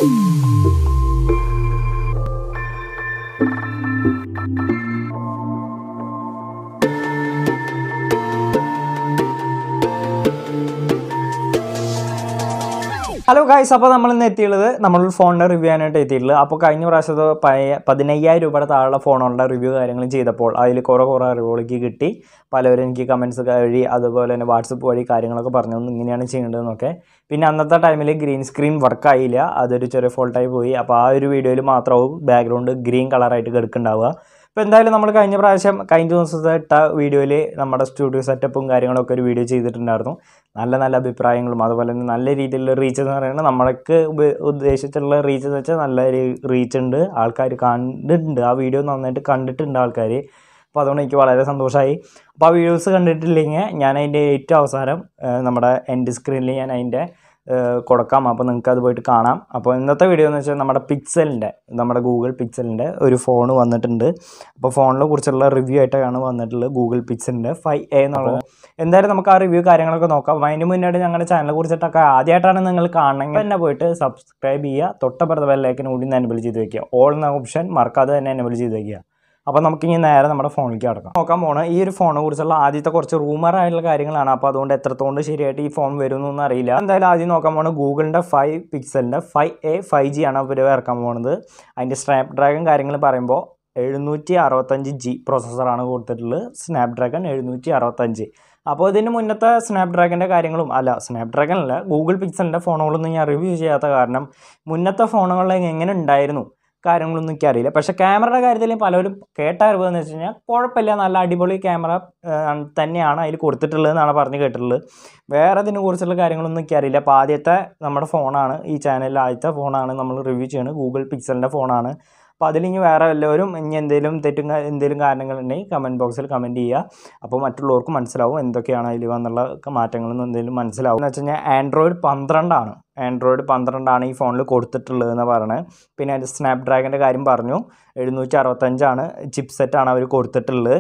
hello guys അപ്പോൾ നമ്മൾ ഇന്ന് എത്തിയുള്ളത് നമ്മൾ ഫോണിൻ്റെ റിവ്യൂ ആയിട്ട് എത്തിയിട്ടുള്ളത് അപ്പോൾ കഴിഞ്ഞ പ്രാവശ്യത്തെ പഴയ പതിനയ്യായിരം രൂപയുടെ താഴെ ഫോണുകളുടെ റിവ്യൂ കാര്യങ്ങളും ചെയ്തപ്പോൾ അതിൽ കുറേ കുറേ അറിവുകളേക്ക് കിട്ടി പലരും എനിക്ക് കമൻസ് വഴി അതുപോലെ തന്നെ വാട്സപ്പ് വഴി കാര്യങ്ങളൊക്കെ പറഞ്ഞു തന്നു ഇങ്ങനെയാണ് ചെയ്യേണ്ടതെന്നൊക്കെ പിന്നെ അന്നത്തെ ടൈമിൽ ഗ്രീൻ സ്ക്രീൻ വർക്ക് ആയില്ല അതൊരു ചെറിയ ഫോൾട്ടായി പോയി അപ്പോൾ ആ ഒരു വീഡിയോയിൽ മാത്രമാവും ബാക്ക്ഗ്രൗണ്ട് ഗ്രീൻ കളറായിട്ട് കിടക്കുന്നുണ്ടാവുക അപ്പോൾ എന്തായാലും നമ്മൾ കഴിഞ്ഞ പ്രാവശ്യം കഴിഞ്ഞ ദിവസത്തെ ഇട്ട വീഡിയോയിൽ നമ്മുടെ സ്റ്റുഡിയോ സെറ്റപ്പും കാര്യങ്ങളൊക്കെ ഒരു വീഡിയോ ചെയ്തിട്ടുണ്ടായിരുന്നു നല്ല നല്ല അഭിപ്രായങ്ങളും അതുപോലെ തന്നെ നല്ല രീതിയിലുള്ള റീച്ച് എന്ന് പറയുന്നത് നമ്മൾക്ക് ഉപ- ഉദ്ദേശിച്ചിട്ടുള്ള റീച്ച് എന്ന് വെച്ചാൽ നല്ല റീച്ച് ഉണ്ട് ആൾക്കാർ കണ്ടിട്ടുണ്ട് ആ വീഡിയോ നന്നായിട്ട് കണ്ടിട്ടുണ്ട് ആൾക്കാർ അപ്പോൾ അതുകൊണ്ട് എനിക്ക് വളരെ സന്തോഷമായി അപ്പോൾ ആ വീഡിയോസ് കണ്ടിട്ടില്ലെങ്കിൽ ഞാൻ അതിൻ്റെ ഏറ്റവും അവസാനം ആ, നമ്മുടെ എൻഡ് സ്ക്രീനിൽ ഞാൻ അതിൻ്റെ ആ, കൊടുക്കാം അപ്പോൾ നിങ്ങൾക്ക് അത് പോയിട്ട് കാണാം അപ്പോൾ ഇന്നത്തെ വീഡിയോ എന്ന് വെച്ചാൽ നമ്മുടെ പിക്സലിൻ്റെ നമ്മുടെ ഗൂഗിൾ പിക്സലിൻ്റെ ഒരു ഫോൺ വന്നിട്ടുണ്ട് അപ്പോൾ ഫോണിനെ കുറിച്ചുള്ള റിവ്യൂ ആയിട്ടാണ് വന്നിട്ടുള്ളത് ഗൂഗിൾ പിക്സലിൻ്റെ ഫൈവ് എ എന്നുള്ളത് എന്തായാലും നമുക്ക് ആ റിവ്യൂ കാര്യങ്ങളൊക്കെ നോക്കാം അപ്പോൾ അതിന് മുന്നായിട്ട് ഞങ്ങളുടെ ചാനലിനെ കുറിച്ചിട്ടൊക്കെ ആദ്യമായിട്ടാണ് നിങ്ങൾ കാണണമെങ്കിൽ തന്നെ പോയിട്ട് സബ്സ്ക്രൈബ് ചെയ്യുക തൊട്ടപ്പുറത്തെ ബെല്ലൈക്കൻ കൂടി ഒന്ന് എനബിൾ ചെയ്ത് വെക്കുക ഓൾ എന്ന ഓപ്ഷൻ മറക്കാതെ തന്നെ എനബിൾ ചെയ്ത് വെക്കുക അപ്പോൾ നമുക്ക് ഇനി നേരെ നമ്മുടെ ഫോണിലേക്ക് കിടക്കാം നോക്കാൻ പോണ ഈ ഒരു ഫോണിനെ കുറിച്ചുള്ള ആദ്യത്തെ കുറച്ച് റൂമർ ആയിട്ടുള്ള കാര്യങ്ങളാണ് അപ്പോൾ അതുകൊണ്ട് എത്രത്തോണ്ട് ശരിയായിട്ട് ഈ ഫോൺ വരുമെന്നൊന്നും അറിയില്ല എന്തായാലും ആദ്യം നോക്കാൻ പോകുന്നത് ഗൂഗിളിൻ്റെ ഫൈവ് പിക്സലിൻ്റെ ഫൈവ് എ ഫൈവ് ജി ആണ് അവർ ഇറക്കാൻ പോകുന്നത് അതിൻ്റെ സ്നാപ് ഡ്രാഗൺ കാര്യങ്ങൾ പറയുമ്പോൾ എഴുന്നൂറ്റി അറുപത്തഞ്ച് ജി പ്രോസസ്സറാണ് കൊടുത്തിട്ടുള്ളത് സ്നാപ് ഡ്രാഗൺ എഴുന്നൂറ്റി അറുപത്തഞ്ച് അപ്പോൾ ഇതിന് മുന്നത്തെ സ്നാപ് ഡ്രാഗൻ്റെ കാര്യങ്ങളും അല്ല സ്നാപ് ഡ്രാഗൺ അല്ല ഗൂഗിൾ പിക്സലിൻ്റെ ഫോണുകളൊന്നും ഞാൻ റിവ്യൂ ചെയ്യാത്ത കാരണം മുന്നത്തെ ഫോണുകളിൽ എങ്ങനെ ഉണ്ടായിരുന്നു കാര്യങ്ങളൊന്നും എനിക്കറിയില്ല പക്ഷേ ക്യാമറയുടെ കാര്യത്തിൽ പലരും കേട്ട അറിവ് എന്ന് വെച്ച് കഴിഞ്ഞാൽ കുഴപ്പമില്ല നല്ല അടിപൊളി ക്യാമറ തന്നെയാണ് അതിൽ കൊടുത്തിട്ടുള്ളത് എന്നാണ് പറഞ്ഞ് കേട്ടിട്ടുള്ളത് വേറെ ഇതിനെ കുറിച്ചുള്ള കാര്യങ്ങളൊന്നും എനിക്കറിയില്ല അപ്പോൾ ആദ്യത്തെ നമ്മുടെ ഫോണാണ് ഈ ചാനലിൽ ആദ്യത്തെ ഫോണാണ് നമ്മൾ റിവ്യൂ ചെയ്യുന്നത് ഗൂഗിൾ പിക്സലിൻ്റെ ഫോണാണ് അപ്പോൾ അതിലിനി വേറെ എല്ലാവരും ഇനി എന്തെങ്കിലും തെറ്റും കാ- എന്തെങ്കിലും കാരണങ്ങളുണ്ടെങ്കിൽ കമൻറ്റ് ബോക്സിൽ കമൻറ്റ് ചെയ്യുക അപ്പോൾ മറ്റുള്ളവർക്ക് മനസ്സിലാവും എന്തൊക്കെയാണ് അതിൽ വന്നുള്ള മാറ്റങ്ങളെന്ന് എന്തെങ്കിലും മനസ്സിലാവും എന്ന് വെച്ച് കഴിഞ്ഞാൽ ആൻഡ്രോയിഡ് പന്ത്രണ്ടാണ് ആൻഡ്രോയിഡ് പന്ത്രണ്ടാണ് ഈ ഫോണിൽ കൊടുത്തിട്ടുള്ളത് എന്ന് പറയണത് പിന്നെ അതിൻ്റെ സ്നാപ് ഡ്രാഗൻ്റെ കാര്യം പറഞ്ഞു എഴുന്നൂറ്റി അറുപത്തഞ്ചാണ് ചിപ്പ് സെറ്റാണ് അവർ കൊടുത്തിട്ടുള്ളത്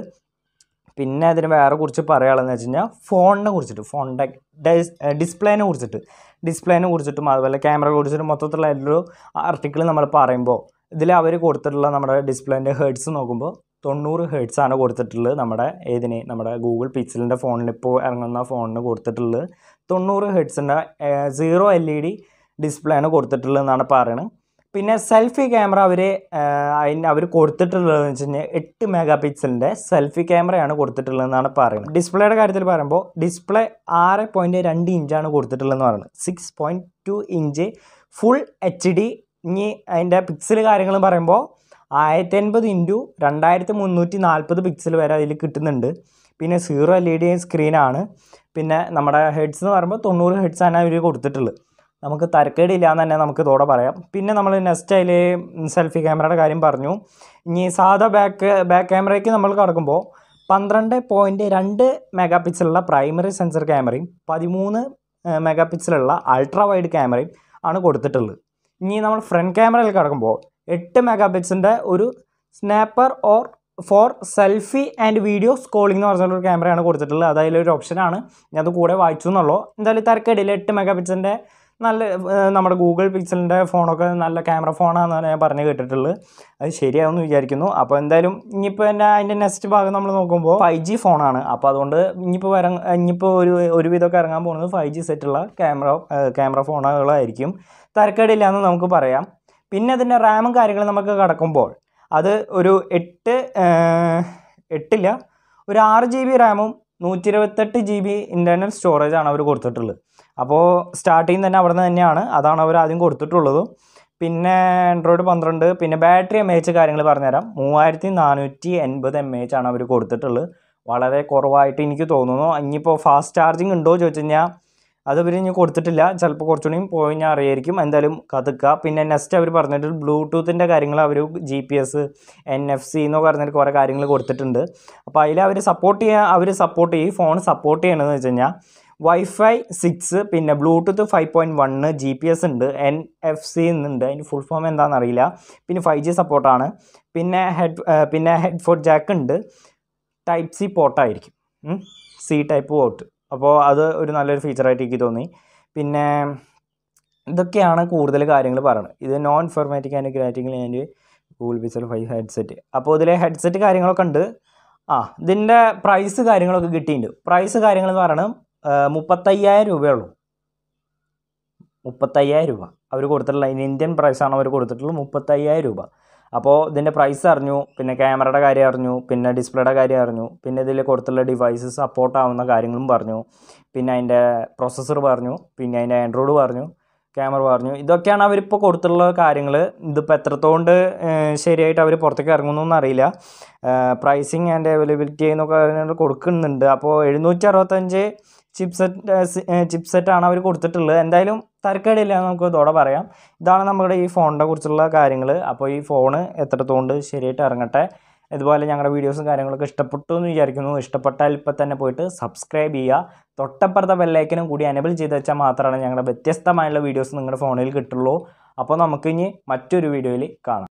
പിന്നെ അതിന് വേറെ കുറിച്ച് പറയുകയാണെന്ന് വെച്ച് കഴിഞ്ഞാൽ ഫോണിനെ കുറിച്ചിട്ട് ഫോണിൻ്റെ ഡിസ്പ്ലേനെ കുറിച്ചിട്ട് ഡിസ്പ്ലേനെ കുറിച്ചിട്ടും അതുപോലെ ക്യാമറയെ കുറിച്ചിട്ടും മൊത്തത്തിലുള്ള എല്ലാ ആർട്ടിക്കിൾ നമ്മൾ പറയുമ്പോൾ ഇതിൽ അവർ കൊടുത്തിട്ടുള്ള നമ്മുടെ ഡിസ്പ്ലേൻ്റെ ഹേർട്സ് നോക്കുമ്പോൾ തൊണ്ണൂറ് ഹേർട്സ് ആണ് കൊടുത്തിട്ടുള്ളത് നമ്മുടെ ഏതിന് നമ്മുടെ ഗൂഗിൾ പിക്സലിൻ്റെ ഫോണിൽ ഇപ്പോൾ ഇറങ്ങുന്ന ഫോണിന് കൊടുത്തിട്ടുള്ളത് തൊണ്ണൂറ് ഹെഡ്സിൻ്റെ zero L E D display ആണ് കൊടുത്തിട്ടുള്ളത് എന്നാണ് പറയുന്നത് പിന്നെ സെൽഫി ക്യാമറ അവർ അതിന് അവർ കൊടുത്തിട്ടുള്ളതെന്ന് വെച്ച് കഴിഞ്ഞാൽ എട്ട് മെഗാ പിക്സലിൻ്റെ സെൽഫി ക്യാമറയാണ് കൊടുത്തിട്ടുള്ളതെന്നാണ് പറയുന്നത് ഡിസ്പ്ലേയുടെ കാര്യത്തിൽ പറയുമ്പോൾ ഡിസ്പ്ലേ ആറ് പോയിൻറ്റ് രണ്ട് ഇഞ്ചാണ് കൊടുത്തിട്ടുള്ളതെന്ന് പറയുന്നത് six point two inch full H D ഇനി അതിൻ്റെ പിക്സൽ കാര്യങ്ങൾ പറയുമ്പോൾ ആയിരത്തി എൺപത് ഇൻറ്റു രണ്ടായിരത്തി മുന്നൂറ്റി നാൽപ്പത് പിക്സൽ വരെ അതിൽ കിട്ടുന്നുണ്ട് പിന്നെ സീറോ എൽ ഇ ഡി സ്ക്രീനാണ് പിന്നെ നമ്മുടെ ഹെഡ്സ് എന്ന് പറയുമ്പോൾ തൊണ്ണൂറ് ഹെഡ്സാണ് അവർ കൊടുത്തിട്ടുള്ളത് നമുക്ക് തരക്കേടില്ല എന്ന് തന്നെ നമുക്ക് ഇതോടെ പറയാം പിന്നെ നമ്മൾ നെക്സ്റ്റ് അതിൽ സെൽഫി ക്യാമറയുടെ കാര്യം പറഞ്ഞു ഇനി സാധാ ബാക്ക് ബാക്ക് ക്യാമറയ്ക്ക് നമ്മൾ കടക്കുമ്പോൾ പന്ത്രണ്ട് പോയിൻറ്റ് രണ്ട് മെഗാ പിക്സലുള്ള പ്രൈമറി സെൻസർ ക്യാമറയും പതിമൂന്ന് മെഗാ പിക്സലുള്ള അൾട്രാ വൈഡ് ക്യാമറയും ആണ് കൊടുത്തിട്ടുള്ളത് ഇനി നമ്മൾ ഫ്രണ്ട് ക്യാമറയിൽ കിടക്കുമ്പോൾ എട്ട് മെഗാ പിക്സലിൻ്റെ ഒരു snapper or for selfie and video calling എന്ന് പറഞ്ഞൊരു ക്യാമറയാണ് കൊടുത്തിട്ടുള്ളത് അത് അതിലൊരു ഓപ്ഷനാണ് ഞാൻ അത് കൂടെ വായിച്ചു എന്നുള്ളൂ എന്തായാലും തിരക്കേടില്ല എട്ട് മെഗാ പിക്സലിൻ്റെ നല്ല ഏഹ്, നമ്മുടെ ഗൂഗിൾ പിക്സലിൻ്റെ ഫോണൊക്കെ നല്ല ക്യാമറ ഫോണാണെന്നാണ് ഞാൻ പറഞ്ഞു കേട്ടിട്ടുള്ളത് അത് ശരിയാവുമെന്ന് വിചാരിക്കുന്നു അപ്പോൾ എന്തായാലും ഇനിയിപ്പോൾ എൻ്റെ അതിൻ്റെ നെക്സ്റ്റ് ഭാഗം നമ്മൾ നോക്കുമ്പോൾ ഫൈവ് ജി ഫോണാണ് അപ്പോൾ അതുകൊണ്ട് ഇനിയിപ്പോൾ വര ഇനിയിപ്പോൾ ഒരു ഒരുവിധമൊക്കെ ഇറങ്ങാൻ പോകുന്നത് ഫൈവ് ജി സെറ്റുള്ള ക്യാമറ ക്യാമറ ഫോണുകളായിരിക്കും തരക്കേടില്ല എന്ന് നമുക്ക് പറയാം പിന്നെ അതിൻ്റെ റാമും കാര്യങ്ങളും നമുക്ക് കടക്കുമ്പോൾ അത് ഒരു എട്ട് ഏഹ്, എട്ടില്ല ഒരു ആറ് ജി ബി റാമും നൂറ്റി ഇരുപത്തെട്ട് ജി ബി ഇൻറ്റർണൽ സ്റ്റോറേജ് ആണ് അവർ കൊടുത്തിട്ടുള്ളത് അപ്പോൾ സ്റ്റാർട്ടിങ് തന്നെ അവിടെ നിന്ന് തന്നെയാണ് അതാണ് അവർ ആദ്യം കൊടുത്തിട്ടുള്ളതും പിന്നെ ആൻഡ്രോയിഡ് പന്ത്രണ്ട് പിന്നെ ബാറ്ററി എം എച്ച് കാര്യങ്ങൾ പറഞ്ഞുതരാം മൂവായിരത്തി നാനൂറ്റി എൺപത് എം എച്ച് ആണ് അവർ കൊടുത്തിട്ടുള്ളത് വളരെ കുറവായിട്ട് എനിക്ക് തോന്നുന്നു ഇനിയിപ്പോൾ ഫാസ്റ്റ് ചാർജിങ് ഉണ്ടോ ചോദിച്ചു കഴിഞ്ഞാൽ അത് ഇവർ ഇനി കൊടുത്തിട്ടില്ല ചിലപ്പോൾ കുറച്ചുകൂടിയും പോയി ഞാൻ അറിയായിരിക്കും എന്തായാലും കതുക്കുക പിന്നെ നെക്സ്റ്റ് അവർ പറഞ്ഞിട്ട് ബ്ലൂടൂത്തിൻ്റെ കാര്യങ്ങൾ അവർ G P S N F C എന്ന് പറഞ്ഞിട്ട് കുറേ കാര്യങ്ങൾ കൊടുത്തിട്ടുണ്ട് അപ്പോൾ അതിൽ അവർ സപ്പോർട്ട് ചെയ്യാൻ അവർ സപ്പോർട്ട് ചെയ്യും ഫോൺ സപ്പോർട്ട് ചെയ്യണമെന്ന് വെച്ച് കഴിഞ്ഞാൽ വൈഫൈ സിക്സ് പിന്നെ bluetooth five point one G P S ഉണ്ട് എൻ എഫ് സി എന്നുണ്ട് അതിന് ഫുൾ ഫോം എന്താണെന്ന് അറിയില്ല പിന്നെ ഫൈവ് ജി സപ്പോർട്ടാണ് പിന്നെ ഹെഡ് പിന്നെ ഹെഡ്ഫോൺ ജാക്ക് ഉണ്ട് ടൈപ്പ് സി പോർട്ടായിരിക്കും സി ടൈപ്പ് പോർട്ട് അപ്പോൾ അത് ഒരു നല്ലൊരു ഫീച്ചറായിട്ട് എനിക്ക് തോന്നി പിന്നെ ഇതൊക്കെയാണ് കൂടുതൽ കാര്യങ്ങൾ പറയുന്നത് ഇത് നോൺ ഇൻഫോർമാറ്റിക് ആൻഡ് ഗ്രാറ്റിക്കൽ and Google Pixel five headset അപ്പോൾ ഇതിൽ ഹെഡ്സെറ്റ് കാര്യങ്ങളൊക്കെ ഉണ്ട് ആ ഇതിൻ്റെ പ്രൈസ് കാര്യങ്ങളൊക്കെ കിട്ടിയിട്ടുണ്ട് പ്രൈസ് കാര്യങ്ങൾ എന്ന് പറയുന്നത് മുപ്പത്തയ്യായിരം രൂപയുള്ളൂ മുപ്പത്തയ്യായിരം രൂപ അവർ കൊടുത്തിട്ടുള്ള ഇന്ത്യൻ പ്രൈസാണ് അവർ കൊടുത്തിട്ടുള്ളത് മുപ്പത്തയ്യായിരം രൂപ അപ്പോൾ ഇതിൻ്റെ പ്രൈസ് അറിഞ്ഞു പിന്നെ ക്യാമറയുടെ കാര്യം അറിഞ്ഞു പിന്നെ ഡിസ്പ്ലേയുടെ കാര്യം അറിഞ്ഞു പിന്നെ ഇതിൽ കൊടുത്തുള്ള ഡിവൈസ് സപ്പോർട്ട് ആവുന്ന കാര്യങ്ങളും പറഞ്ഞു പിന്നെ അതിൻ്റെ പ്രൊസസ്സർ പറഞ്ഞു പിന്നെ അതിൻ്റെ ആൻഡ്രോയിഡ് പറഞ്ഞു ക്യാമറ പറഞ്ഞു ഇതൊക്കെയാണ് അവരിപ്പോൾ കൊടുത്തുള്ള കാര്യങ്ങൾ ഇതിപ്പോൾ എത്രത്തോണ്ട് ഏഹ്, ശരിയായിട്ട് അവർ പുറത്തേക്ക് ഇറങ്ങുന്നൊന്നും അറിയില്ല പ്രൈസിങ് ആൻഡ് അവൈലബിലിറ്റി എന്നൊക്കെ അതിനകത്ത് കൊടുക്കുന്നുണ്ട് അപ്പോൾ എഴുന്നൂറ്റി അറുപത്തഞ്ച് ചിപ്സെറ്റ് ചിപ്സെറ്റാണ് അവർ കൊടുത്തിട്ടുള്ളത് എന്തായാലും തരക്കേടില്ല എന്ന് നമുക്ക് ഇതോടെ പറയാം ഇതാണ് നമ്മുടെ ഈ ഫോണിനെ കുറിച്ചുള്ള കാര്യങ്ങൾ അപ്പോൾ ഈ ഫോണ് എത്രത്തോണ്ട് ശരിയായിട്ട് ഇറങ്ങട്ടെ ഇതുപോലെ ഞങ്ങളുടെ വീഡിയോസും കാര്യങ്ങളൊക്കെ ഇഷ്ടപ്പെട്ടു എന്ന് വിചാരിക്കുന്നു ഇഷ്ടപ്പെട്ടാൽ ഇപ്പം തന്നെ പോയിട്ട് സബ്സ്ക്രൈബ് ചെയ്യുക തൊട്ടപ്പുറത്തെ ബെല്ലൈക്കനും കൂടി എനബിൾ ചെയ്ത് വെച്ചാൽ മാത്രമാണ് ഞങ്ങളുടെ വ്യത്യസ്തമായുള്ള വീഡിയോസ് നിങ്ങളുടെ ഫോണിൽ കിട്ടുള്ളൂ അപ്പോൾ നമുക്കിനി മറ്റൊരു വീഡിയോയിൽ കാണാം